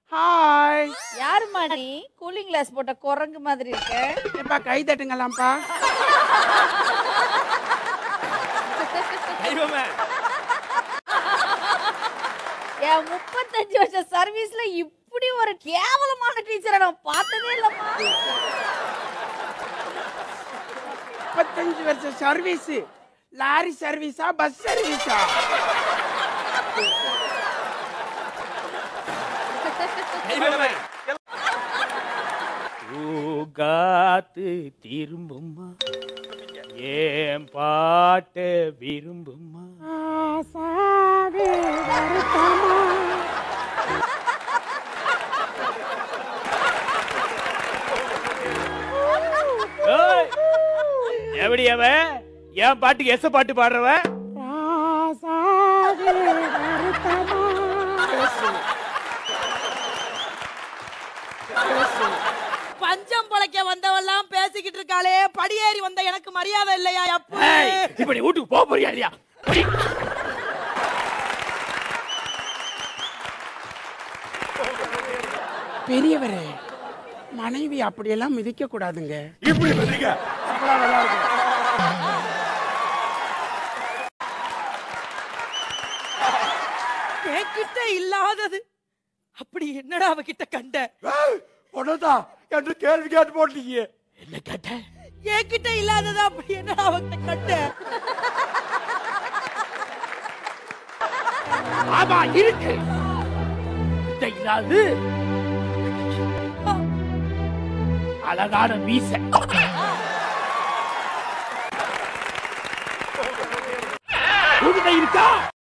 Hi யாரும்மா நீ cooling glass போட்ட குரங்கு மாதிரி இருக்க எப்பா கை தட்டுங்களாம்ப்பா தெய்வமே என் முப்பத்தஞ்சு வருஷம் சர்வீஸ்ல இப்படி ஒரு கேவலமான டீச்சரை நான் பார்த்ததே இல்லம்மா முப்பத்தஞ்சு வருஷம் சர்வீஸ் லாரி சர்வீஸா பஸ் சர்வீஸா தெய்வமே காத்து திரும்புமா ஏன் பாட்ட விரும்புமா ஏய், எப்படி அவன் என் பாட்டுக்கு எச பாட்டு பாடுறவன் பஞ்சம் பழைக்க வந்தவெல்லாம் பேசிக்கிட்டு இருக்காளே படியேறி வந்த எனக்கு மரியாதை இல்லையா எப்ப ஏய், இப்ப நீ வீட்டுக்கு போக போறியா இல்லையா போடி. பெரியவரே மனைவி அப்படியெல்லாம் மிதிக்க கூடாதுங்க இப்படி வந்துருக்க அப்பதான் நல்லா இருக்கும் என்கிட்ட இல்லாதது அப்படி என்னடா அவகிட்ட கண்ட உடனே என்று கேள்வி கேட்டு போட்டீங்க என்ன கேட்ட என்கிட்ட இல்லாதது அப்படி என்னடா அவகிட்ட கண்ட ஆமா இருக்கு இந்த இல்லாது அழகான மீச உன்கிட்ட இருக்கா